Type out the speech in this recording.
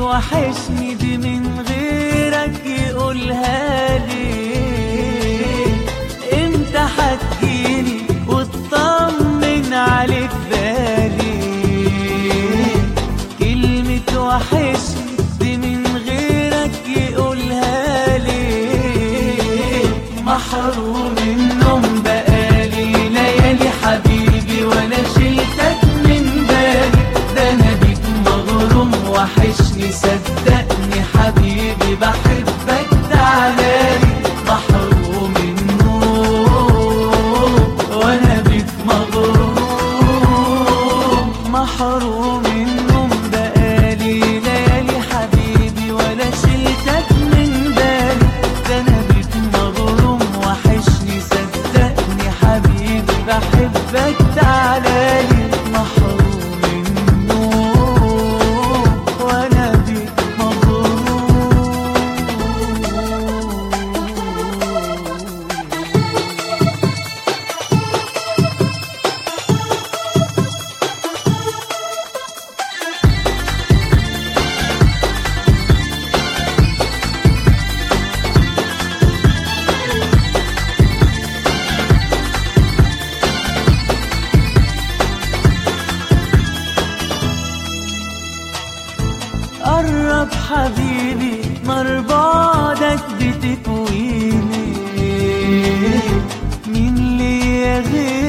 وحشني دي من غيرك يقولها لي امتى هتجيلي وتطمن عليك بالي كلمة وحشني دي من غيرك يقولها لي محروم النوم بقالي ليالي حبيبي وانا شلتك من بالي ده انا بيك مغروم وحشني صدقني حبيبي بحبك تعالالي محروم النوم وانا بيك مغروم محروم النوم بقالي ليالي حبيبي ولا شلتك من بالي ده انا بيك مغروم وحشني صدقني حبيبي بحبك تعالالي محروم النوم وانا بيك مغروم قرب حبيبي نار بعدك بتكويني مين ليا غير